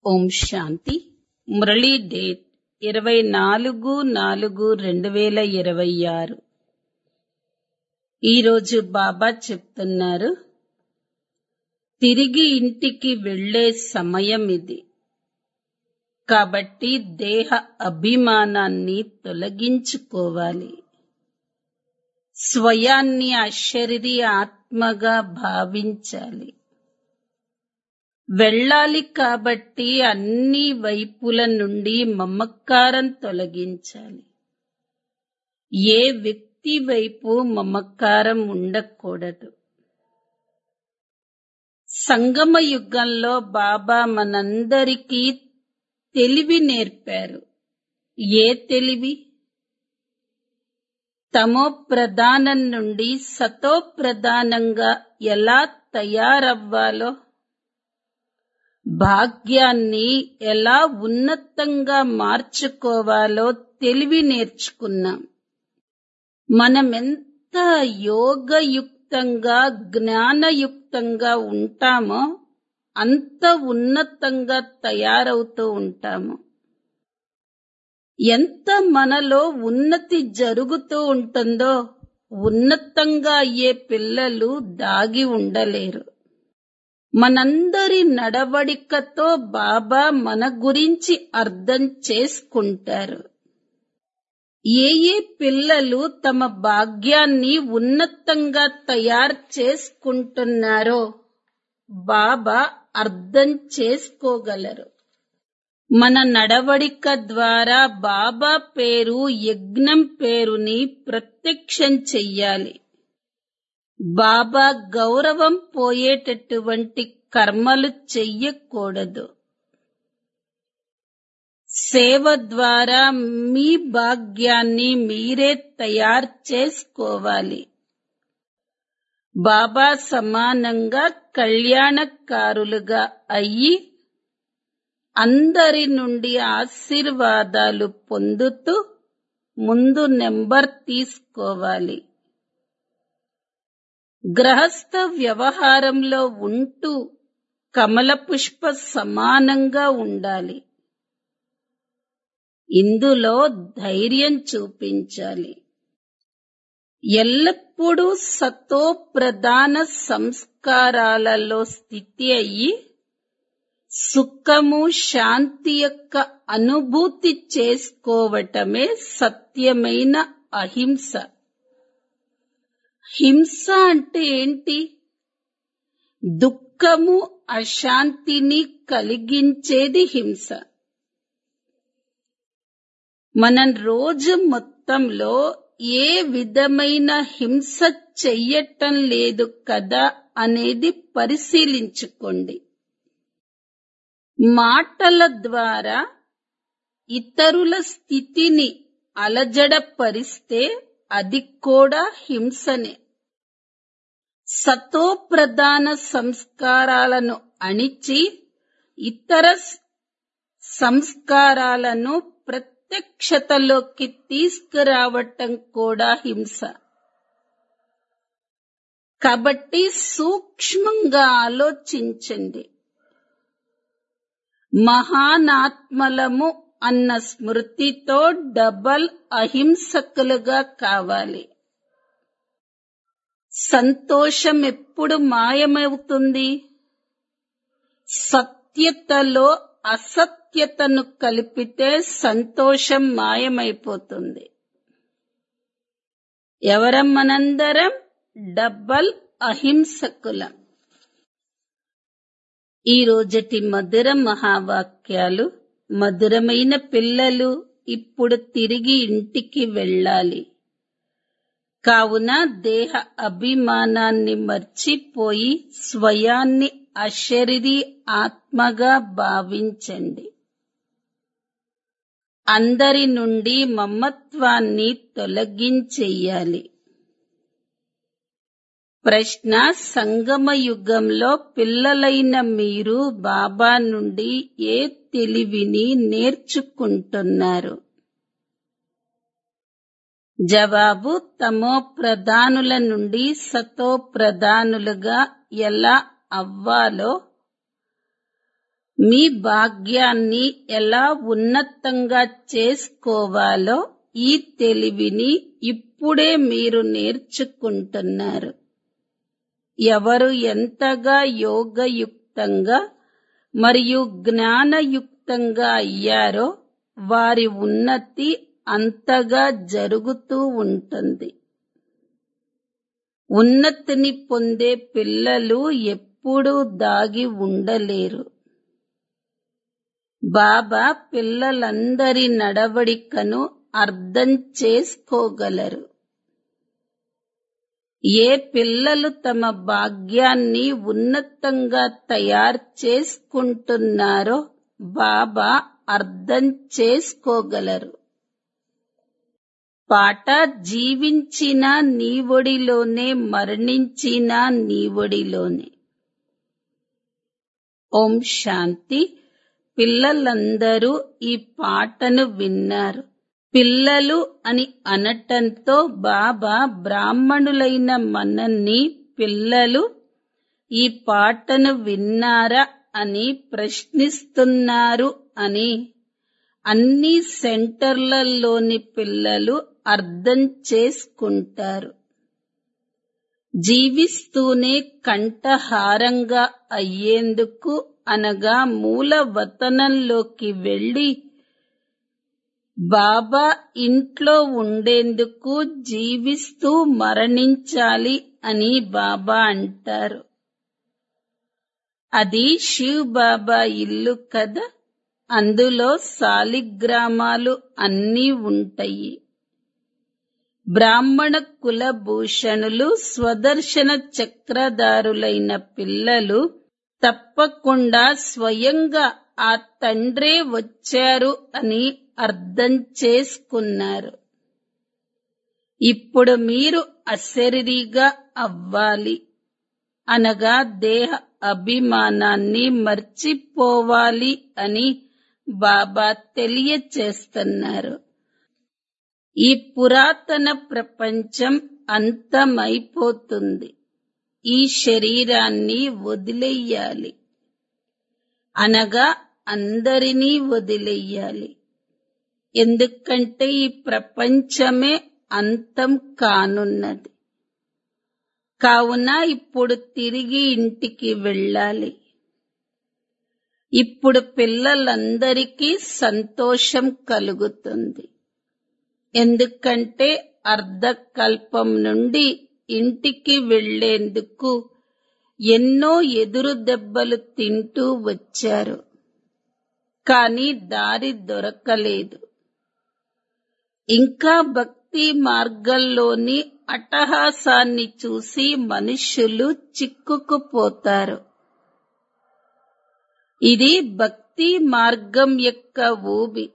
ఓం శాంతి Murali date ఇరవై నాలుగు నాలుగు రెండు వేల ఇరవై ఆరు ఈరోజు బాబా చెప్తున్నారు తిరిగి ఇంటికి వెళ్ళే సమయం ఇది కాబట్టి దేహ అభిమానాన్ని తొలగించుకోవాలి స్వయాన్ని అశరీరి ఆత్మగా భావించాలి వెళ్ళాలి కాబట్టి అన్ని వైపుల నుండి మమకారం తొలగించాలి ఏ వ్యక్తి వైపు మమకారం ఉండకూడదు సంగమ యుగంలో బాబా మనందరికీ తెలివి నేర్పారు ఏ తెలివి తమో ప్రధానం నుండి సతో ప్రధానంగా ఎలా తయారవ్వాలో భాగ్యాన్ని ఎలా ఉన్నతంగా మార్చుకోవాలో తెలివి నేర్చుకున్నాం మనమెంత యోగయుక్తంగా జ్ఞానయుక్తంగా ఉంటామో అంత ఉన్నతంగా తయారవుతూ ఉంటాము ఎంత మనలో ఉన్నతి జరుగుతూ ఉంటుందో ఉన్నతంగా అయ్యే పిల్లలు దాగి ఉండలేరు మనందరి నడవడికతో బాబా మన గురించి అర్థం చేసుకుంటారు ఏ ఏ పిల్లలు తమ భాగ్యాన్ని ఉన్నతంగా తయారు చేసుకుంటున్నారో బాబా అర్థం చేసుకోగలరు మన నడవడిక ద్వారా బాబా పేరు యజ్ఞం పేరుని ప్రత్యక్షం చెయ్యాలి బాబా గౌరవం పోయేటటువంటి కర్మలు చెయ్యకూడదు సేవ ద్వారా మీ భాగ్యాన్ని మీరే తయారు చేసుకోవాలి బాబా సమానంగా కళ్యాణకారులుగా అయ్యి అందరి నుండి ఆశీర్వాదాలు పొందుతూ ముందు నెంబర్ తీసుకోవాలి గ్రహస్థ వ్యవహారంలో ఉంటూ కమల పుష్ప సమానంగా ఉండాలి ఇందులో ధైర్యం చూపించాలి ఎల్లప్పుడూ సతో ప్రధాన సంస్కారాలలో స్థితి అయ్యి సుఖము శాంతి యొక్క అనుభూతి చేసుకోవటమే సత్యమైన అహింస హింస అంటే ఏంటి దుఃఖము అశాంతిని కలిగించేది హింస మనం రోజు మొత్తంలో ఏ విధమైన హింస చెయ్యటం లేదు కదా అనేది పరిశీలించుకోండి మాటల ద్వారా ఇతరుల స్థితిని అలజడపరిస్తే అది కూడా హింసనే సతో ప్రధాన సంస్కారాలను అణిచి ఇతర సంస్కారాలను ప్రత్యక్షతలోకి తీసుకురావటం కూడా హింస కాబట్టి సూక్ష్మంగా ఆలోచించండి మహానాత్మలము అన్న స్మృతితో డబల్ అహింసకులుగా కావాలి సంతోషం ఎప్పుడు మాయమవుతుంది సత్యతలో అసత్యతను కలిపితే సంతోషం మాయమైపోతుంది ఎవరం మనందరం డబ్బల్ అహింసకులం ఈ రోజటి మధుర మహావాక్యాలు మధురమైన పిల్లలు ఇప్పుడు తిరిగి ఇంటికి వెళ్ళాలి కావున దేహ అభిమానాన్ని మర్చిపోయి స్వయాన్ని అశరీరి ఆత్మగా భావించండి అందరి నుండి మమత్వాన్ని తొలగించెయ్యాలి ప్రశ్న సంగమ యుగంలో పిల్లలైన మీరు బాబా నుండి ఏ తెలివిని నేర్చుకుంటున్నారు జవాబు తమో ప్రధానుల నుండి సతో ప్రధానులుగా ఎలా అవ్వాలో మీ భాగ్యాన్ని ఎలా ఉన్నతంగా చేసుకోవాలో ఈ తెలివిని ఇప్పుడే మీరు నేర్చుకుంటున్నారు ఎవరు ఎంతగా యోగయుక్తంగా మరియు జ్ఞానయుక్తంగా అయ్యారో వారి ఉన్నతి అంతగా జరుగుతూ ఉంటుంది ఉన్నతిని పొందే పిల్లలు ఎప్పుడూ దాగి ఉండలేరు బాబా పిల్లలందరి నడవడికను అర్థం చేసుకోగలరు ఏ పిల్లలు తమ భాగ్యాన్ని ఉన్నతంగా తయారు చేసుకుంటున్నారో బాబా అర్థం చేసుకోగలరు పాట జీవించిన నీవొడిలోనే మరణించిన నీవొడిలోనే ఓం శాంతి పిల్లలందరూ ఈ పాటను విన్నారు పిల్లలు అని అనటంతో బాబా బ్రాహ్మణులైన మనల్ని పిల్లలు ఈ పాటను విన్నారా అని ప్రశ్నిస్తున్నారు అని అన్ని సెంటర్లలోని పిల్లలు అర్థం చేసుకుంటారు జీవిస్తూనే కంఠహారంగా అయ్యేందుకు అనగా మూల వతనంలోకి వెళ్ళి బాబా ఇంట్లో ఉండేందుకు జీవిస్తూ మరణించాలి అని బాబా అంటారు అది శివ్ బాబా ఇల్లు కదా అందులో సాలిగ్రామాలు అన్నీ ఉంటాయి బ్రాహ్మణ కులభూషణులు స్వదర్శన చక్రధారులైన పిల్లలు తప్పకుండా స్వయంగా ఆ తండ్రే వచ్చారు అని అర్థం చేసుకున్నారు ఇప్పుడు మీరు అశరీరిగా అవ్వాలి అనగా దేహ అభిమానాన్ని మర్చిపోవాలి అని బాబా తెలియచేస్తున్నారు ఈ పురాతన ప్రపంచం అంతమైపోతుంది ఈ శరీరాన్ని వదిలేయాలి అనగా అందరినీ వదిలేయాలి ఎందుకంటే ఈ ప్రపంచమే అంతం కానున్నది కావున ఇప్పుడు తిరిగి ఇంటికి వెళ్ళాలి ఇప్పుడు పిల్లలందరికీ సంతోషం కలుగుతుంది ఎందుకంటే అర్ధకల్పం నుండి ఇంటికి వెళ్లేందుకు ఎన్నో ఎదురు దెబ్బలు తింటూ వచ్చారు కానీ దారి దొరకలేదు ఇంకా భక్తి మార్గంలోని అట్టహాసాన్ని చూసి మనుష్యులు చిక్కుకుపోతారు ఇది భక్తి మార్గం యొక్క ఊబి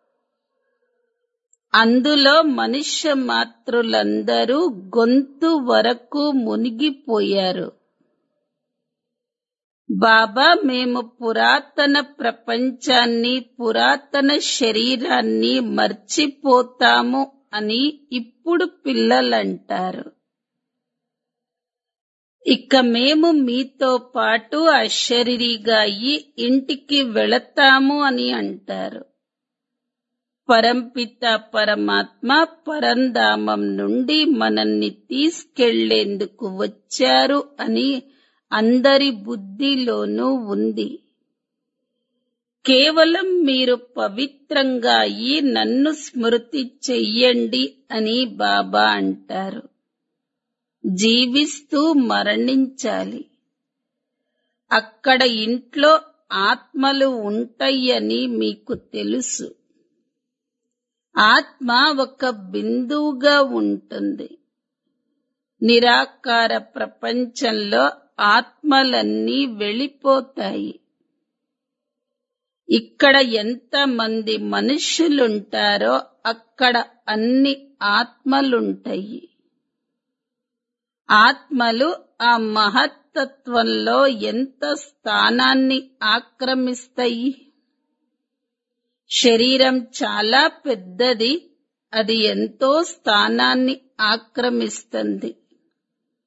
అందులో మనుష్య మాతృలందరూ గొంతు వరకు మునిగిపోయారు బాబా మేము పురాతన ప్రపంచాన్ని పురాతన శరీరాన్ని మర్చిపోతాము అని ఇప్పుడు పిల్లలంటారు ఇక మేము మీతో పాటు అశరీరిగా అయ్యి ఇంటికి వెళతాము అని అంటారు పరంపిత పరమాత్మ పరంధామం నుండి మనల్ని తీసుకెళ్లేందుకు వచ్చారు అని అందరి బుద్ధిలోనూ ఉంది కేవలం మీరు పవిత్రంగా అయ్యి నన్ను స్మృతి చెయ్యండి అని బాబా అంటారు జీవిస్తూ మరణించాలి అక్కడ ఇంట్లో ఆత్మలు ఉంటాయని మీకు తెలుసు ఆత్మ ఒక బిందువుగా ఉంటుంది నిరాకార ప్రపంచంలో ఆత్మలన్నీ వెళ్ళిపోతాయి ఇక్కడ ఎంత మంది మనుషులుంటారో అక్కడ అన్ని ఆత్మలుంటాయి ఆత్మలు ఆ మహత్తత్వంలో ఎంత స్థానాన్ని ఆక్రమిస్తాయి శరీరం చాలా పెద్దది అది ఎంతో స్థానాన్ని ఆక్రమిస్తుంది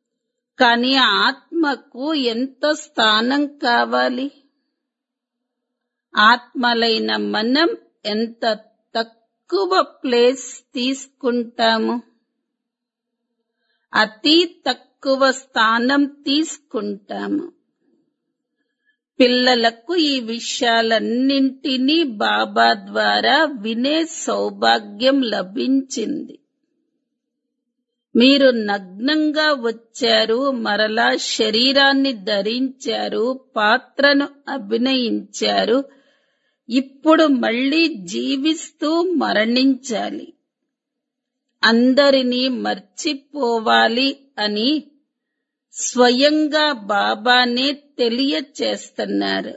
కానీ ఆత్మకు ఎంత స్థానం కావాలి ఆత్మలైన మనం ఎంత తక్కువ ప్లేస్ తీసుకుంటాము అతి తక్కువ స్థానం తీసుకుంటాము పిల్లలకు ఈ విషయాలన్నింటినీ బాబా ద్వారా వినే సౌభాగ్యం లభించింది మీరు నగ్నంగా వచ్చారు మరలా శరీరాన్ని ధరించారు పాత్రను అభినయించారు ఇప్పుడు మళ్ళీ జీవిస్తూ మరణించాలి అందరినీ మర్చిపోవాలి అని స్వయంగా బాబానే తెలియచేస్తున్నారు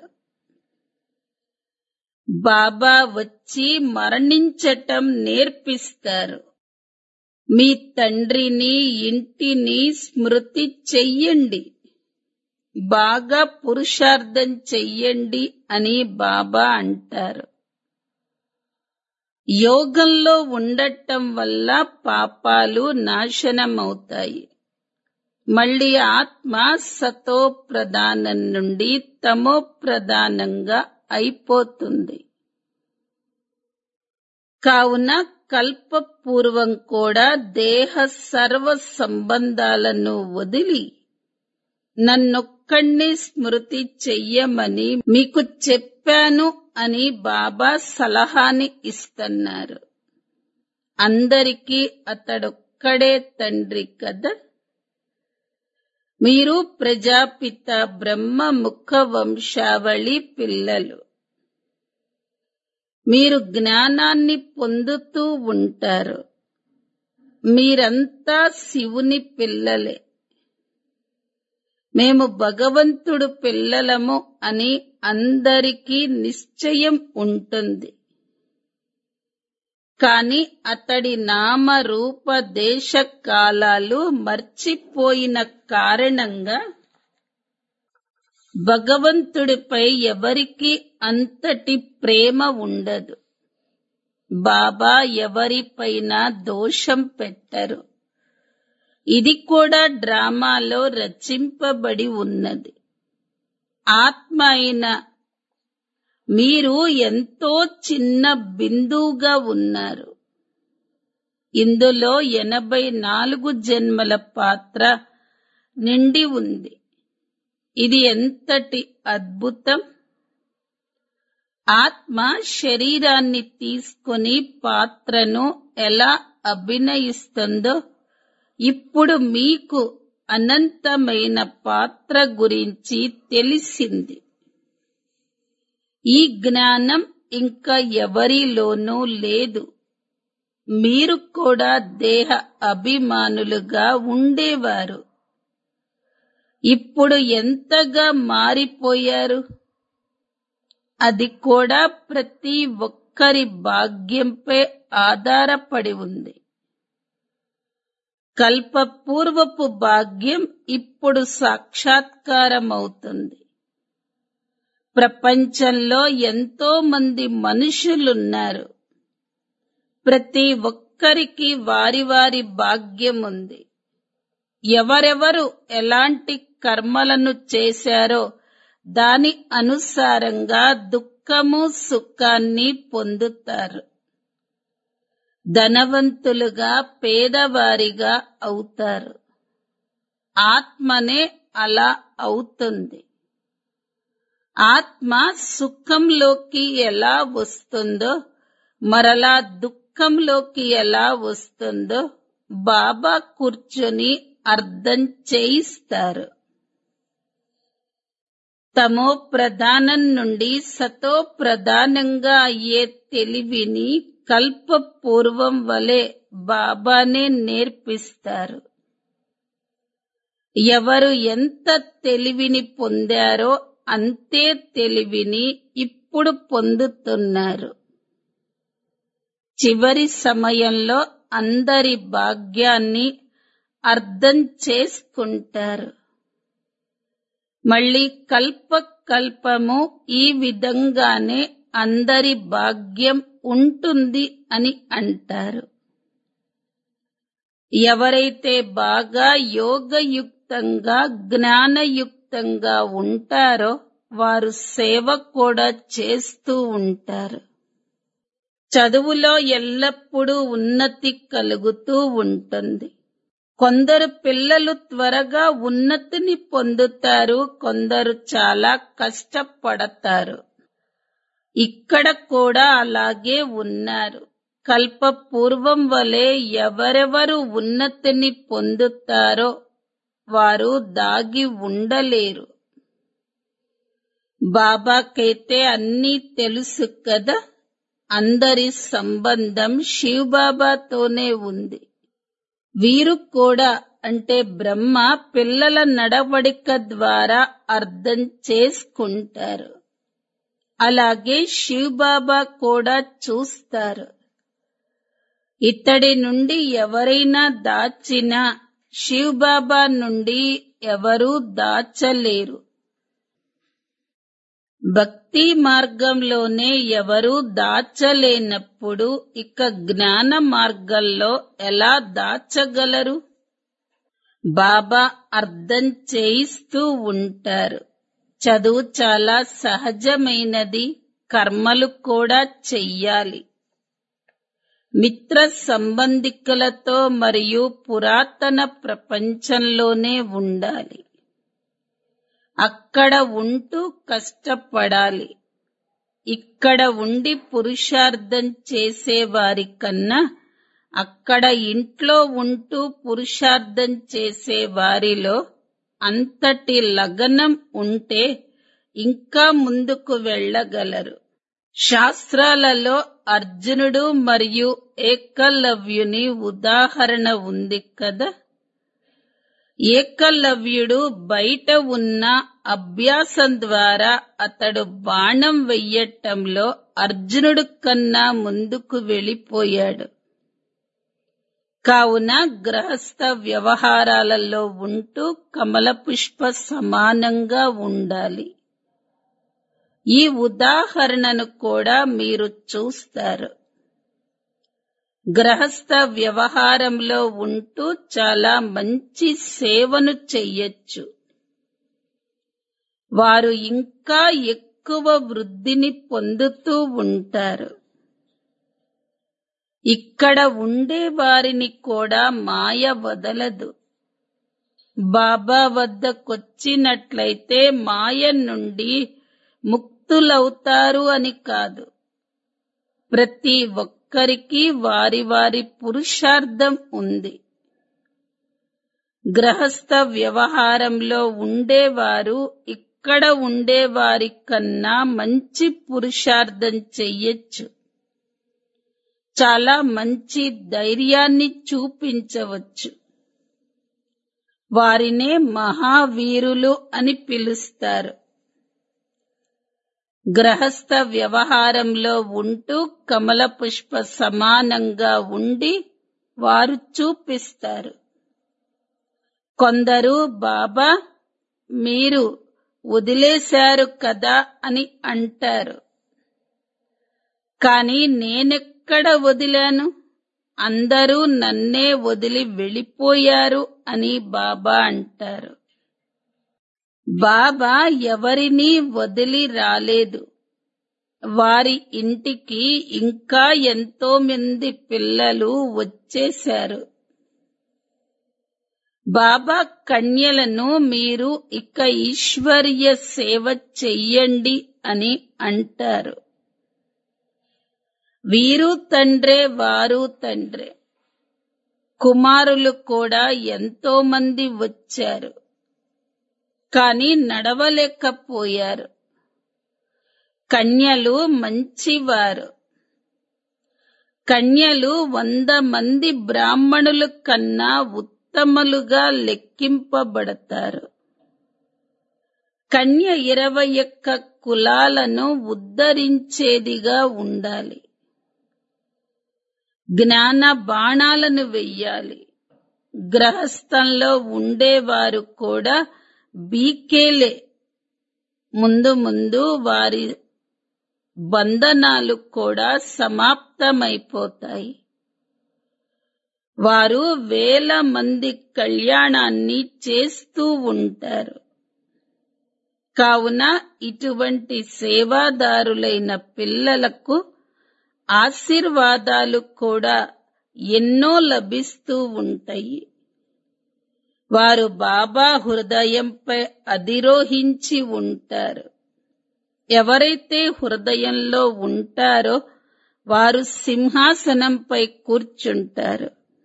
బాబా వచ్చి మరణించటం నేర్పిస్తారు మీ తండ్రిని ఇంటిని స్మృతి చెయ్యండి బాగా పురుషార్థం చెయ్యండి అని బాబా అంటారు యోగంలో ఉండటం వల్ల పాపాలు నాశనమవుతాయి మళ్ళీ ఆత్మ సతో ప్రధానం నుండి తమో ప్రధానంగా అయిపోతుంది కావున కల్పపూర్వం కూడా దేహ సర్వ సంబంధాలను వదిలి నన్నొక్కడిని స్మృతి చెయ్యమని మీకు చెప్పాను అని బాబా సలహాని ఇస్తున్నారు అందరికీ అతడొక్కడే తండ్రి కదా మీరు ప్రజాపిత బ్రహ్మ ముఖ వంశావళి పిల్లలు మీరు జ్ఞానాన్ని పొందుతూ ఉంటారు మీరంతా శివుని పిల్లలే మేము భగవంతుడు పిల్లలము అని అందరికీ నిశ్చయం ఉంటుంది కాని అతడి నామ రూప దేశ కాలాలు మర్చిపోయిన కారణంగా భగవంతుడిపై ఎవరికి అంతటి ప్రేమ ఉండదు బాబా ఎవరిపైన దోషం పెట్టరు ఇది కూడా డ్రామాలో రచింపబడి ఉన్నది ఆత్మ అయిన మీరు ఎంతో చిన్న బిందువుగా ఉన్నారు ఇందులో ఎనభై నాలుగు జన్మల పాత్ర నిండి ఉంది ఇది ఎంతటి అద్భుతం ఆత్మ శరీరాన్ని తీసుకొని పాత్రను ఎలా అభినయిస్తుందో ఇప్పుడు మీకు అనంతమైన పాత్ర గురించి తెలిసింది ఈ జ్ఞానం ఇంకా ఎవరిలోనూ లేదు మీరు కూడా దేహ అభిమానులుగా ఉండేవారు ఇప్పుడు ఎంతగా మారిపోయారు అది కూడా ప్రతి ఒక్కరి భాగ్యంపై ఆధారపడి ఉంది కల్పపూర్వపు భాగ్యం ఇప్పుడు సాక్షాత్కారమవుతుంది ప్రపంచంలో ఎంతో మంది మనుషులున్నారు ప్రతి ఒక్కరికి వారి వారి భాగ్యం ఉంది ఎవరెవరు ఎలాంటి కర్మలను చేశారో దాని అనుసారంగా దుఃఖము సుఖాన్ని పొందుతారు ధనవంతులుగా పేదవారిగా అవుతారు ఆత్మనే అలా అవుతుంది ఆత్మ సుఖంలోకి ఎలా వస్తుందో మరలా దుఃఖంలోకి ఎలా వస్తుందో బాబా కూర్చొని అర్థం చేయిస్తారు తమో ప్రధానం నుండి సతో ప్రధానంగా అయ్యే తెలివిని కల్ప పూర్వం వలె బాబానే నేర్పిస్తారు ఎవరు ఎంత తెలివిని పొందారో అంతే తెలివిని ఇప్పుడు పొందుతున్నారు చివరి సమయంలో అందరి భాగ్యాన్ని అర్థం చేసుకుంటారు మళ్ళీ కల్ప కల్పము ఈ విధంగానే అందరి భాగ్యం ఉంటుంది అని అంటారు ఎవరైతే బాగా యోగయుక్తంగా జ్ఞానయుక్తంగా ఉంటారో వారు సేవ కూడా చేస్తూ ఉంటారు చదువులో ఎల్లప్పుడూ ఉన్నతి కలుగుతూ ఉంటుంది కొందరు పిల్లలు త్వరగా ఉన్నతిని పొందుతారు కొందరు చాలా కష్టపడతారు ఇక్కడ కూడా అలాగే ఉన్నారు కల్ప పూర్వం వలె ఎవరెవరు ఉన్నతిని పొందుతారో వారు దాగి ఉండలేరు బాబాకైతే అన్నీ తెలుసు కదా అందరి సంబంధం శివబాబాతోనే ఉంది వీరు కూడా అంటే బ్రహ్మ పిల్లల నడవడిక ద్వారా అర్థం చేసుకుంటారు అలాగే శివబాబా కూడా చూస్తారు ఇతడి నుండి ఎవరైనా దాచినా శివబాబా నుండి ఎవరూ దాచలేరు భక్తి మార్గంలోనే ఎవరూ దాచలేనప్పుడు ఇక జ్ఞాన మార్గంలో ఎలా దాచగలరు బాబా అర్థం చేయిస్తూ ఉంటారు చదువు చాలా సహజమైనది కర్మలు కూడా చెయ్యాలి మిత్ర సంబంధికులతో మరియు పురాతన ప్రపంచంలోనే ఉండాలి అక్కడ ఉంటూ కష్టపడాలి ఇక్కడ ఉండి పురుషార్థం చేసేవారి కన్నా అక్కడ ఇంట్లో ఉంటూ పురుషార్థం చేసే వారిలో అంతటి లగనం ఉంటే ఇంకా ముందుకు వెళ్ళగలరు శాస్త్రాలలో అర్జునుడు మరియు ఏకలవ్యుని ఉదాహరణ ఉంది కదా ఏకలవ్యుడు బయట ఉన్న అభ్యాసం ద్వారా అతడు బాణం వెయ్యటంలో అర్జునుడు కన్నా ముందుకు వెళ్ళిపోయాడు కావున గ్రహస్థ వ్యవహారాలలో ఉంటూ కమల పుష్ప సమానంగా ఉండాలి ఈ ఉదాహరణను కూడా మీరు చూస్తారు గ్రహస్థ వ్యవహారంలో ఉంటూ చాలా మంచి సేవను చెయ్యొచ్చు వారు ఇంకా ఎక్కువ వృద్ధిని పొందుతూ ఉంటారు ఇక్కడ ఉండే వారిని కూడా మాయ వదలదు బాబా వద్దకొచ్చినట్లయితే మాయ నుండి ముక్తులవుతారు అని కాదు ప్రతి ఒక్కరికి వారి వారి పురుషార్థం ఉంది గ్రహస్థ వ్యవహారంలో ఉండేవారు ఇక్కడ ఉండేవారి కన్నా మంచి పురుషార్థం చెయ్యొచ్చు చాలా మంచి ధైర్యాన్ని చూపించవచ్చు వారినే మహావీరులు అని పిలుస్తారు గ్రహస్థ వ్యవహారంలో ఉంటూ కమల పుష్ప సమానంగా ఉండి వారు చూపిస్తారు కొందరు బాబా మీరు వదిలేశారు కదా అని అంటారు కాని నేనెక్కడ వదిలాను అందరూ నన్నే వదిలి వెళ్ళిపోయారు అని బాబా అంటారు బాబా ఎవరినీ వదిలి రాలేదు వారి ఇంటికి ఇంకా ఎంతో మంది పిల్లలు వచ్చేశారు బాబా కన్యలను మీరు ఇక ఈశ్వర్య సేవ చెయ్యండి అని అంటారు వీరు తండ్రే వారు తండ్రే కుమారులు కూడా ఎంతో మంది వచ్చారు కాని నడవలేకపోయారు కన్యలు మంచివారు కన్యలు వంద మంది బ్రాహ్మణుల కన్నా ఉత్తములుగా లెక్కింపబడతారు కన్య ఇరవై ఒక్క కులాలను ఉద్ధరించేదిగా ఉండాలి జ్ఞాన బాణాలను వెయ్యాలి గ్రహస్థంలో ఉండేవారు కూడా బీకేలే ముందు ముందు వారి బంధనాలు కూడా సమాప్తమైపోతాయి వారు వేల మంది కళ్యాణాన్ని చేస్తూ ఉంటారు కావున ఇటువంటి సేవాదారులైన పిల్లలకు ఆశీర్వాదాలు కూడా ఎన్నో లభిస్తూ ఉంటాయి వారు బాబా హృదయంపై అధిరోహించి ఉంటారు ఎవరైతే హృదయంలో ఉంటారో వారు సింహాసనంపై కూర్చుంటారు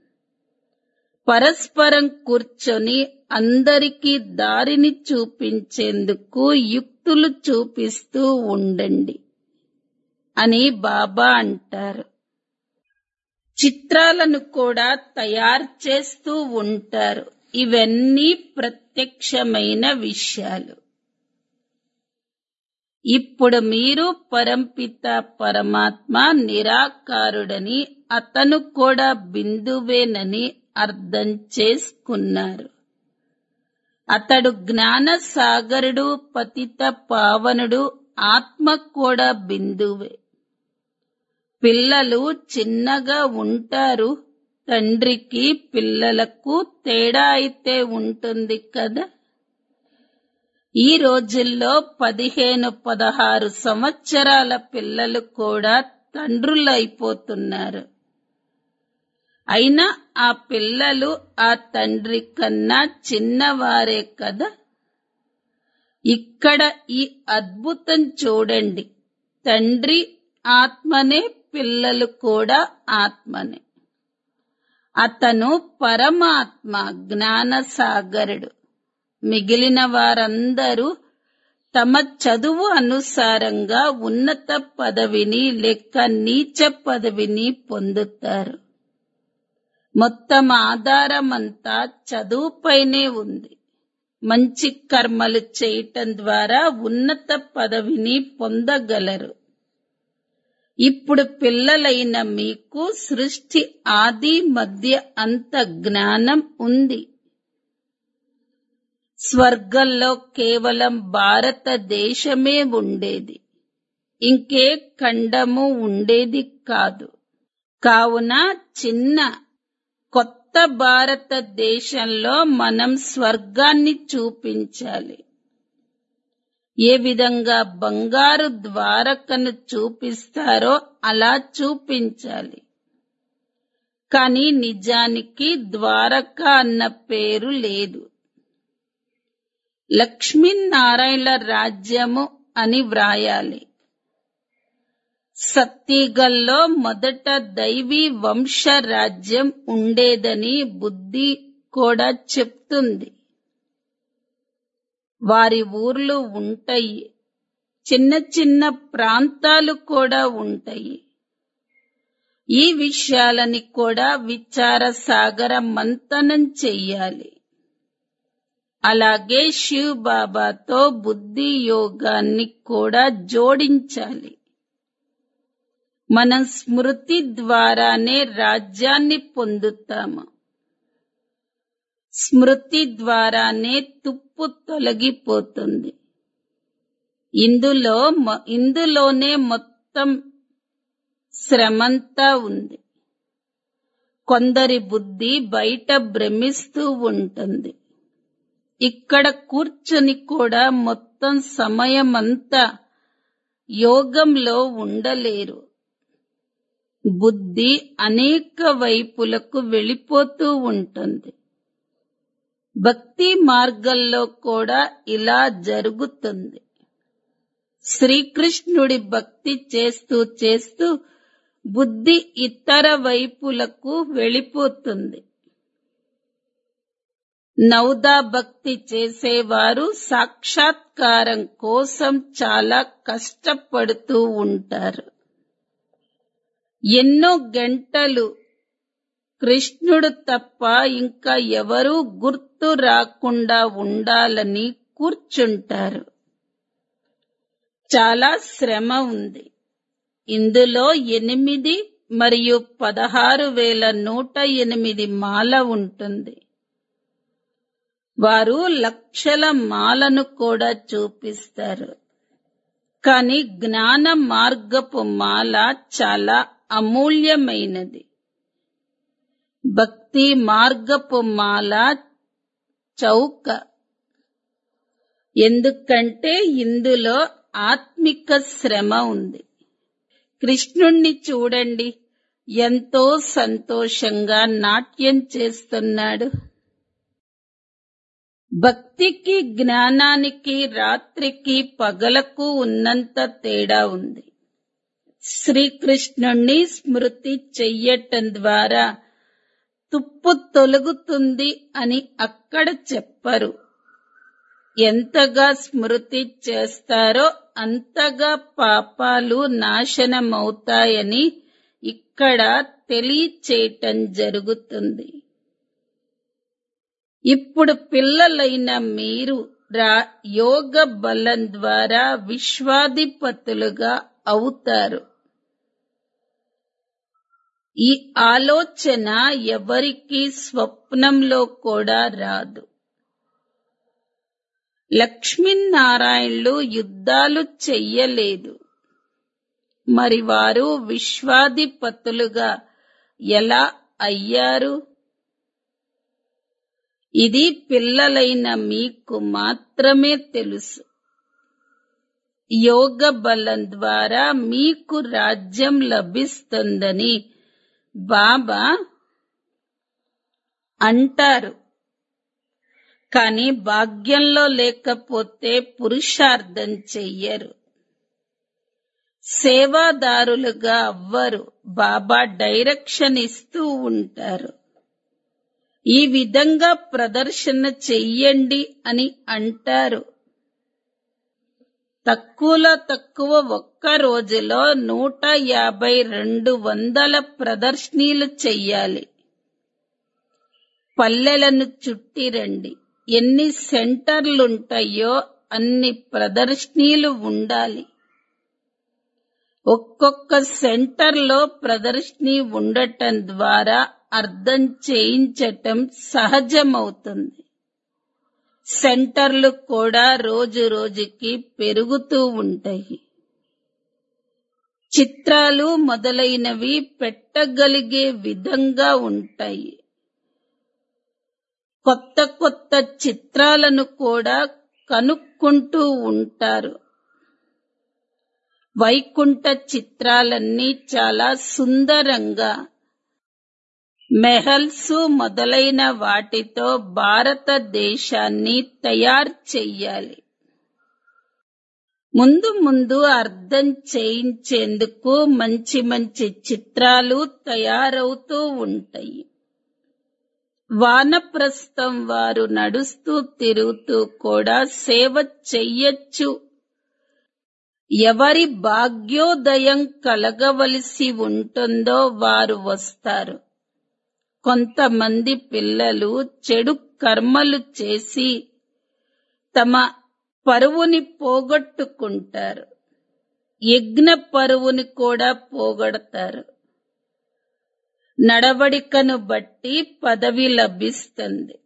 పరస్పరం కూర్చొని అందరికీ దారిని చూపించేందుకు యుక్తులు చూపిస్తూ ఉండండి అని బాబా అంటారు చిత్రాలను కూడా తయారు చేస్తూ ఉంటారు ఇవన్నీ ప్రత్యక్షమైన విషయాలు ఇప్పుడు మీరు పరంపిత పరమాత్మ నిరాకారుడని అతను కూడా బిందువేనని అర్థం చేసుకున్నారు అతడు జ్ఞాన సాగరుడు పతిత పావనుడు ఆత్మ కూడా బిందువే పిల్లలు చిన్నగా ఉంటారు తండ్రికి పిల్లలకు తేడా అయితే ఉంటుంది కదా ఈ రోజుల్లో పదిహేను పదహారు సంవత్సరాల పిల్లలు కూడా తండ్రులైపోతున్నారు అయినా ఆ పిల్లలు ఆ తండ్రి కన్నా చిన్నవారే కదా ఇక్కడ ఈ అద్భుతం చూడండి తండ్రి ఆత్మనే పిల్లలు కూడా ఆత్మనే అతను పరమాత్మ జ్ఞాన సాగరుడు మిగిలిన వారందరూ తమ చదువు అనుసారంగా ఉన్నత పదవిని లేక నీచ పదవిని పొందుతారు మొత్తం ఆధారమంతా చదువుపైనే ఉంది మంచి కర్మలు చేయటం ద్వారా ఉన్నత పదవిని పొందగలరు ఇప్పుడు పిల్లలైన మీకు సృష్టి ఆది మధ్య అంత జ్ఞానం ఉంది స్వర్గంలో కేవలం భారతదేశమే ఉండేది ఇంకే ఖండము ఉండేది కాదు కావున చిన్న కొత్త భారతదేశంలో మనం స్వర్గాన్ని చూపించాలి ఏ విధంగా బంగారు ద్వారకను చూపిస్తారో అలా చూపించాలి కానీ నిజానికి ద్వారక అన్న పేరు లేదు లక్ష్మీనారాయణ రాజ్యము అని వ్రాయాలి సత్తిగల్లో మొదట దైవీ వంశ రాజ్యం ఉండేదని బుద్ధి కూడా చెప్తుంది వారి ఊర్లు ఉంటాయి చిన్న చిన్న ప్రాంతాలు కూడా ఉంటాయి ఈ విషయాలని కూడా విచార సాగర మంతనం చెయ్యాలి అలాగే శివ్ బాబాతో బుద్ధి యోగాన్ని కూడా జోడించాలి మనం స్మృతి ద్వారానే రాజ్యాన్ని పొందుతాము స్మృతి ద్వారానే తుప్పు తొలగిపోతుంది ఇందులో మొ- ఇందులోనే మొత్తం శ్రమంతా ఉంది కొందరి బుద్ధి బయట భ్రమిస్తూ ఉంటుంది ఇక్కడ కూర్చొని కూడా మొత్తం సమయమంతా యోగంలో ఉండలేరు బుద్ధి అనేక వైపులకు వెళ్ళిపోతూ ఉంటుంది భక్తి మార్గంలో కూడా ఇలా జరుగుతుంది శ్రీకృష్ణుడి భక్తి చేస్తూ చేస్తూ బుద్ధి ఇతర వైపులకు వెళ్ళిపోతుంది నౌదా భక్తి చేసేవారు సాక్షాత్కారం కోసం చాలా కష్టపడుతూ ఉంటారు ఎన్నో గంటలు కృష్ణుడు తప్ప ఇంకా ఎవరూ గుర్తు రాకుండా ఉండాలని కూర్చుంటారు చాలా శ్రమ ఉంది ఇందులో ఎనిమిది మరియు పదహారు వేల నూట ఎనిమిది మాల ఉంటుంది వారు లక్షల మాలను కూడా చూపిస్తారు కానీ జ్ఞాన మార్గపు మాల చాలా అమూల్యమైనది భక్తి మార్గపు మాల చౌక ఎందుకంటే ఇందులో ఆత్మిక శ్రమ ఉంది కృష్ణుణ్ణి చూడండి ఎంతో సంతోషంగా నాట్యం చేస్తున్నాడు భక్తికి జ్ఞానానికి రాత్రికి పగలకు ఉన్నంత తేడా ఉంది శ్రీకృష్ణుణ్ణి స్మృతి చెయ్యటం ద్వారా తుప్పు తొలగుతుంది అని అక్కడ చెప్పరు ఎంతగా స్మృతి చేస్తారో అంతగా పాపాలు నాశనమవుతాయని ఇక్కడ తెలియచేయటం జరుగుతుంది ఇప్పుడు పిల్లలైన మీరు రా యోగ బలం ద్వారా విశ్వాధిపతులుగా అవుతారు ఈ ఆలోచన ఎవరికి స్వప్నంలో కూడా రాదు లక్ష్మీనారాయణులు యుద్ధాలు చెయ్యలేదు మరి వారు విశ్వాధిపతులుగా ఎలా అయ్యారు ఇది పిల్లలైన మీకు మాత్రమే తెలుసు యోగ బలం ద్వారా మీకు రాజ్యం లభిస్తుందని బాబా అంటారు కానీ భాగ్యంలో లేకపోతే పురుషార్థం చెయ్యరు సేవాదారులుగా అవ్వరు బాబా డైరెక్షన్ ఇస్తూ ఉంటారు ఈ విధంగా ప్రదర్శన చెయ్యండి అని అంటారు తక్కువలో తక్కువ ఒక్క రోజులో నూట యాభై రెండు వందల ప్రదర్శనలు చెయ్యాలి పల్లెలను చుట్టి రండి ఎన్ని సెంటర్లుంటాయో అన్ని ప్రదర్శనలు ఉండాలి ఒక్కొక్క సెంటర్లో ప్రదర్శని ఉండటం ద్వారా అర్థం చేయించటం సహజమవుతుంది సెంటర్లు కూడా రోజు రోజుకి పెరుగుతూ ఉంటాయి చిత్రాలు మొదలైనవి పెట్టగలిగే విధంగా ఉంటాయి కొత్త కొత్త చిత్రాలను కూడా కనుక్కుంటూ ఉంటారు వైకుంఠ చిత్రాలన్నీ చాలా సుందరంగా మెహల్స్ మొదలైన వాటితో భారతదేశాన్ని తయారు చెయ్యాలి ముందు ముందు అర్థం చేయించేందుకు మంచి మంచి చిత్రాలు తయారవుతూ ఉంటాయి వానప్రస్థం వారు నడుస్తూ తిరుగుతూ కూడా సేవ చెయ్యొచ్చు ఎవరి భాగ్యోదయం కలగవలసి ఉంటుందో వారు వస్తారు కొంతమంది పిల్లలు చెడు కర్మలు చేసి తమ పరువుని పోగొట్టుకుంటారు యజ్ఞ పరువుని కూడా పోగొడతారు నడవడికను బట్టి పదవి లభిస్తుంది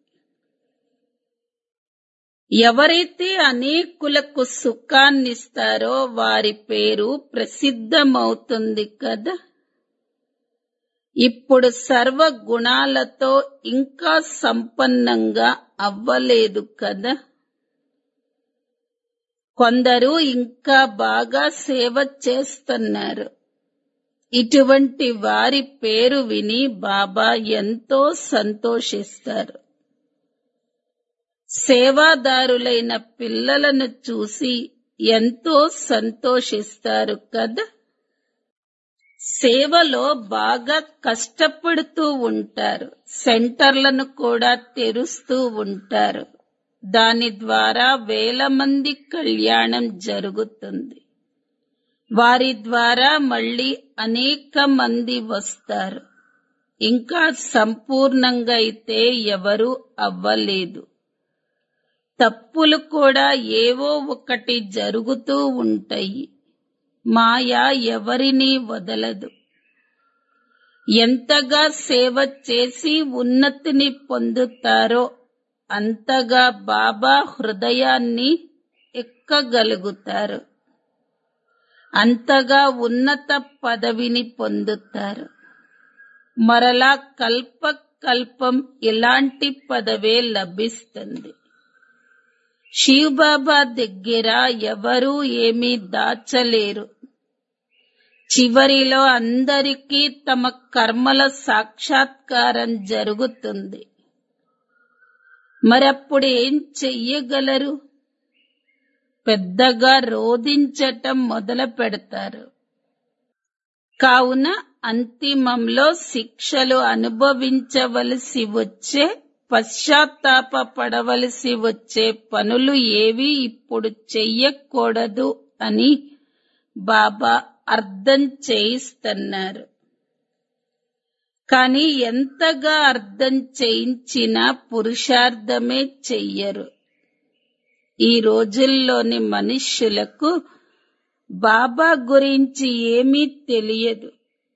ఎవరైతే అనేకులకు సుఖాన్నిస్తారో వారి పేరు ప్రసిద్ధమవుతుంది కదా ఇప్పుడు సర్వ గుణాలతో ఇంకా సంపన్నంగా అవ్వలేదు కదా కొందరు ఇంకా బాగా సేవ చేస్తున్నారు ఇటువంటి వారి పేరు విని బాబా ఎంతో సంతోషిస్తారు సేవాదారులైన పిల్లలను చూసి ఎంతో సంతోషిస్తారు కదా సేవలో బాగా కష్టపడుతూ ఉంటారు సెంటర్లను కూడా తెరుస్తూ ఉంటారు దాని ద్వారా వేల మంది కళ్యాణం జరుగుతుంది వారి ద్వారా మళ్ళీ అనేక మంది వస్తారు ఇంకా సంపూర్ణంగా అయితే ఎవరు అవ్వలేదు తప్పులు కూడా ఏవో ఒకటి జరుగుతూ ఉంటాయి మాయ ఎవరినీ వదలదు ఎంతగా సేవ చేసి ఉన్నతిని పొందుతారో అంతగా బాబా హృదయాన్ని ఎక్కగలుగుతారు అంతగా ఉన్నత పదవిని పొందుతారు మరలా కల్ప కల్పం ఇలాంటి పదవే లభిస్తుంది శివబాబా దగ్గర ఎవరూ ఏమీ దాచలేరు చివరిలో అందరికీ తమ కర్మల సాక్షాత్కారం జరుగుతుంది మరప్పుడు ఏం చెయ్యగలరు పెద్దగా రోధించటం మొదలు పెడతారు కావున అంతిమంలో శిక్షలు అనుభవించవలసి వచ్చే పశ్చాత్తాప పడవలసి వచ్చే పనులు ఏవి ఇప్పుడు చెయ్యకూడదు అని బాబా అర్థం చేయిస్తున్నారు కానీ ఎంతగా అర్థం చేయించినా పురుషార్థమే చెయ్యరు ఈ రోజుల్లోని మనుష్యులకు బాబా గురించి ఏమీ తెలియదు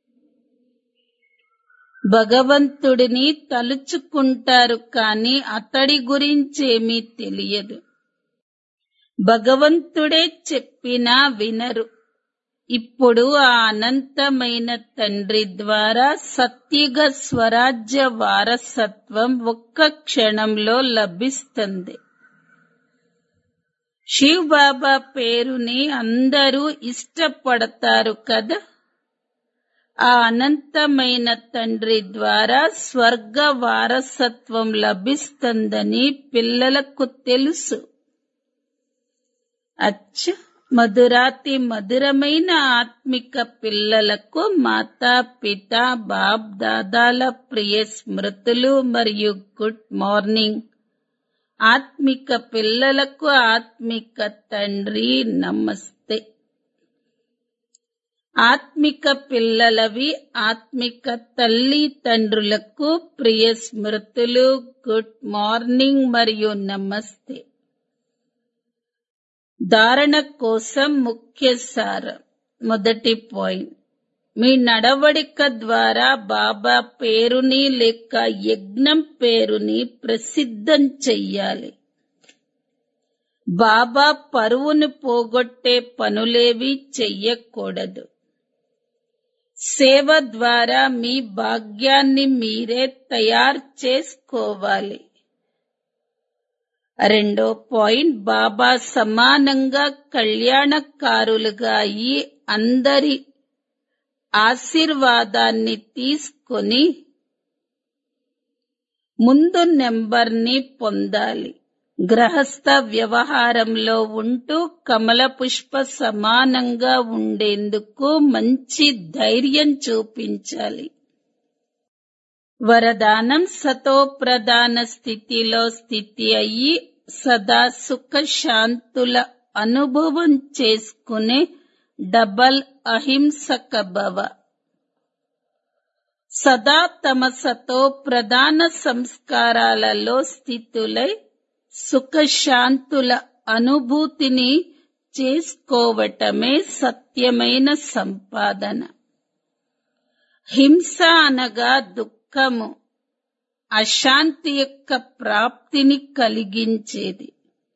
భగవంతుడిని తలుచుకుంటారు కానీ అతడి గురించేమీ తెలియదు భగవంతుడే చెప్పినా వినరు ఇప్పుడు ఆ అనంతమైన తండ్రి ద్వారా సత్యుగ స్వరాజ్య వారసత్వం ఒక్క క్షణంలో లభిస్తుంది శివ్ బాబా పేరుని అందరూ ఇష్టపడతారు కదా ఆ అనంతమైన తండ్రి ద్వారా స్వర్గ వారసత్వం లభిస్తుందని పిల్లలకు తెలుసు అచ్చ మధురాతి మధురమైన ఆత్మిక పిల్లలకు మాతా పిత బాప్ దాదాల ప్రియ స్మృతులు మరియు గుడ్ మార్నింగ్ ఆత్మిక పిల్లలకు ఆత్మిక తండ్రి నమస్తే ఆత్మిక పిల్లలవి ఆత్మిక తల్లి తండ్రులకు ప్రియ స్మృతులు గుడ్ మార్నింగ్ మరియు నమస్తే ధారణ కోసం ముఖ్య సారం మొదటి పాయింట్ మీ నడవడిక ద్వారా బాబా పేరుని లేక యజ్ఞం పేరుని ప్రసిద్ధం చెయ్యాలి బాబా పరువును పోగొట్టే పనులేవి చెయ్యకూడదు సేవ ద్వారా మీ భాగ్యాన్ని మీరే తయారు చేసుకోవాలి రెండో పాయింట్ బాబా సమానంగా కళ్యాణకారులుగా అయి అందరి ఆశీర్వాదాన్ని తీసుకొని ముందు నెంబర్ని పొందాలి గ్రహస్థ వ్యవహారంలో ఉంటూ కమల పుష్ప సమానంగా ఉండేందుకు మంచి ధైర్యం చూపించాలి వరదానం సతో ప్రధాన స్థితిలో స్థితి అయ్యి సదా సుఖ శాంతుల అనుభవం చేసుకునే డబల్ అహింసక భవ సదా తమ సతో ప్రధాన సంస్కారాలలో స్థితులై సుఖశాంతుల అనుభూతిని చేసుకోవటమే సత్యమైన సంపాదన హింస అనగా దుఃఖము అశాంతి యొక్క ప్రాప్తిని కలిగించేది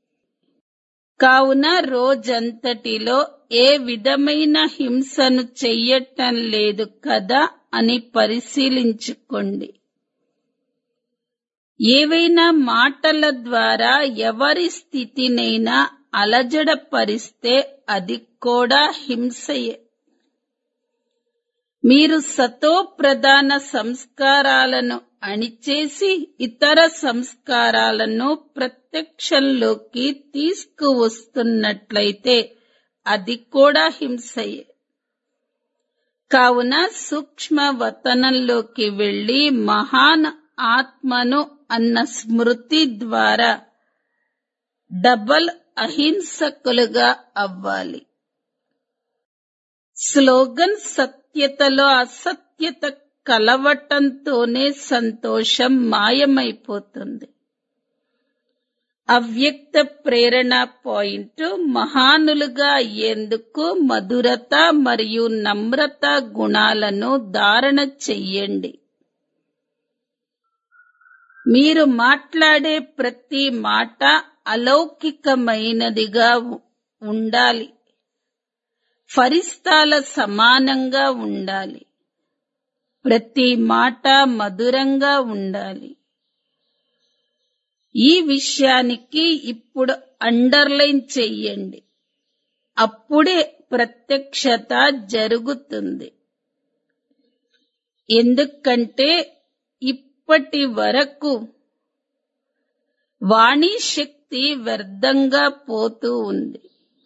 కావున రోజంతటిలో ఏ విధమైన హింసను చెయ్యటం లేదు కదా అని పరిశీలించుకోండి ఏవైనా మాటల ద్వారా ఎవరి స్థితినైనా అలజడపరిస్తే అది కూడా హింసయే మీరు సతో ప్రధాన సంస్కారాలను అణిచేసి ఇతర సంస్కారాలను ప్రత్యక్షంలోకి తీసుకువస్తున్నట్లయితే అది కూడా హింసయే కావున సూక్ష్మ వతనంలోకి వెళ్లి మహాన్ ఆత్మను అన్న స్మృతి ద్వారా డబల్ అహింసకులుగా అవ్వాలి స్లోగన్ సత్యతలో అసత్యత కలవటంతోనే సంతోషం మాయమైపోతుంది అవ్యక్త ప్రేరణ పాయింట్ మహానులుగా అయ్యేందుకు మధురత మరియు నమ్రత గుణాలను ధారణ చెయ్యండి మీరు మాట్లాడే ప్రతి మాట అలౌకికమైనదిగా ఉండాలి ఫరిస్తాల సమానంగా ఉండాలి ప్రతి మాట మధురంగా ఉండాలి ఈ విషయానికి ఇప్పుడు అండర్లైన్ చెయ్యండి అప్పుడే ప్రత్యక్షత జరుగుతుంది ఎందుకంటే ఇప్పటి వరకు వాణి శక్తి వ్యర్థంగా పోతూ ఉంది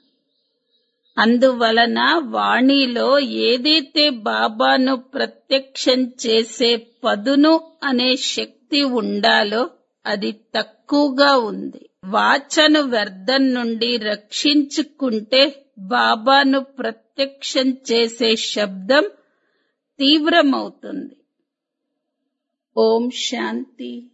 అందువలన వాణిలో ఏదైతే బాబాను ప్రత్యక్షం చేసే పదును అనే శక్తి ఉండాలో అది తక్కువగా ఉంది వాచను వ్యర్థం నుండి రక్షించుకుంటే బాబాను ప్రత్యక్షం చేసే శబ్దం తీవ్రమవుతుంది ఓం శాంతి